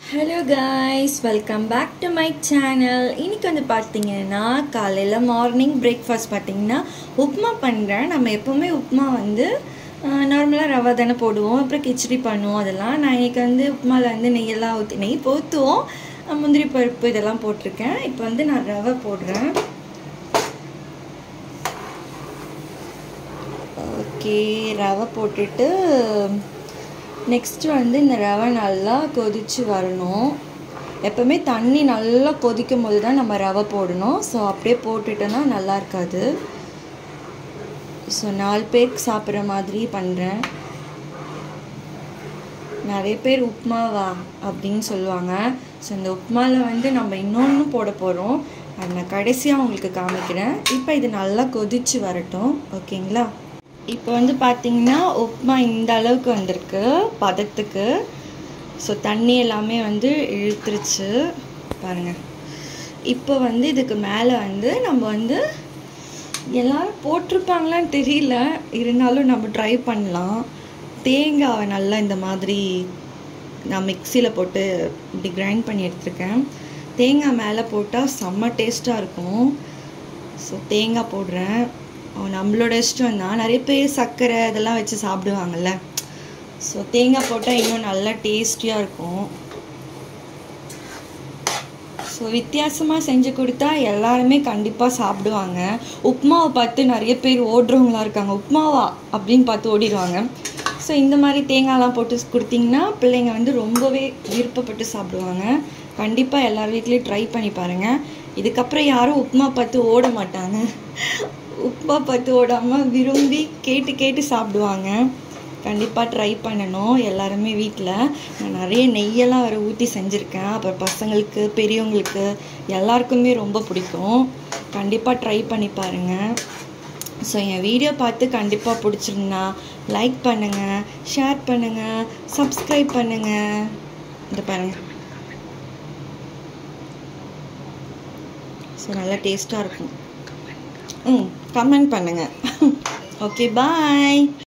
hello guys welcome back to my channel இன்னைக்கு வந்து பார்த்தீங்கன்னா காலையில் மார்னிங் பிரேக்ஃபாஸ்ட் பார்த்தீங்கன்னா உப்புமா பண்ணுறேன் நம்ம எப்போவுமே உப்புமா வந்து நார்மலாக ரவை தானே போடுவோம் அப்புறம் கிச்சடி பண்ணுவோம் அதெல்லாம் நான் இன்னைக்கு வந்து உப்புமாவில் வந்து நெய்யெல்லாம் ஊற்றி நெய் போற்றுவோம் முந்திரி பருப்பு இதெல்லாம் போட்டிருக்கேன் இப்போ வந்து நான் ரவை போடுறேன் ஓகே ரவை போட்டுட்டு நெக்ஸ்ட்டு வந்து இந்த ரவை நல்லா கொதித்து வரணும் எப்போவுமே தண்ணி நல்லா கொதிக்கும் போது தான் நம்ம ரவை போடணும் ஸோ அப்படியே போட்டுட்டோன்னா நல்லா இருக்காது ஸோ நாலு பேருக்கு சாப்பிட்ற மாதிரி பண்ணுறேன் நிறைய பேர் உப்மாவா அப்படின்னு சொல்லுவாங்க ஸோ இந்த உப்மாவில் வந்து நம்ம இன்னொன்று போட போகிறோம் அது நான் கடைசியாக உங்களுக்கு காமிக்கிறேன் இப்போ இது நல்லா கொதித்து வரட்டும் ஓகேங்களா இப்போ வந்து பார்த்தீங்கன்னா உப்மா இந்த அளவுக்கு வந்திருக்கு பதத்துக்கு ஸோ தண்ணி எல்லாமே வந்து இழுத்துருச்சு பாருங்கள் இப்போ வந்து இதுக்கு மேலே வந்து நம்ம வந்து எல்லோரும் போட்டிருப்பாங்களான்னு தெரியல இருந்தாலும் நம்ம ட்ரை பண்ணலாம் தேங்காவை நல்லா இந்த மாதிரி நான் மிக்சியில் போட்டு இப்படி கிரைண்ட் பண்ணி எடுத்துருக்கேன் தேங்காய் மேலே போட்டால் செம்ம டேஸ்ட்டாக இருக்கும் ஸோ தேங்காய் போடுறேன் நம்மளோட இஷ்டம் தான் நிறைய பேர் சர்க்கரை இதெல்லாம் வச்சு சாப்பிடுவாங்கல்ல ஸோ தேங்காய் போட்டால் இன்னும் நல்லா டேஸ்டியாக இருக்கும் ஸோ வித்தியாசமாக செஞ்சு கொடுத்தா எல்லாருமே கண்டிப்பாக சாப்பிடுவாங்க உப்மாவை பார்த்து நிறைய பேர் ஓடுறவங்களா இருக்காங்க உப்மாவா அப்படின்னு பார்த்து ஓடிடுவாங்க ஸோ இந்த மாதிரி தேங்காய்லாம் போட்டு கொடுத்தீங்கன்னா பிள்ளைங்க வந்து ரொம்பவே விருப்பப்பட்டு சாப்பிடுவாங்க கண்டிப்பாக எல்லார் வீட்லேயும் ட்ரை பண்ணி பாருங்கள் இதுக்கப்புறம் யாரும் உப்மா பார்த்து ஓட மாட்டாங்க உப்பா பார்த்து ஓடாமல் விரும்பி கேட்டு கேட்டு சாப்பிடுவாங்க கண்டிப்பாக ட்ரை பண்ணணும் எல்லாருமே வீட்டில் நான் நிறைய நெய்யெல்லாம் வர ஊற்றி செஞ்சுருக்கேன் அப்புறம் பசங்களுக்கு பெரியவங்களுக்கு எல்லாருக்குமே ரொம்ப பிடிக்கும் கண்டிப்பாக ட்ரை பண்ணி பாருங்கள் ஸோ என் வீடியோ பார்த்து கண்டிப்பாக பிடிச்சிருந்தா லைக் பண்ணுங்கள் ஷேர் பண்ணுங்கள் சப்ஸ்கிரைப் பண்ணுங்கள் இந்த பாருங்கள் ஸோ நல்லா டேஸ்ட்டாக இருக்கும் ம் கமெண்ட் பண்ணுங்கள் ஓகே பாய்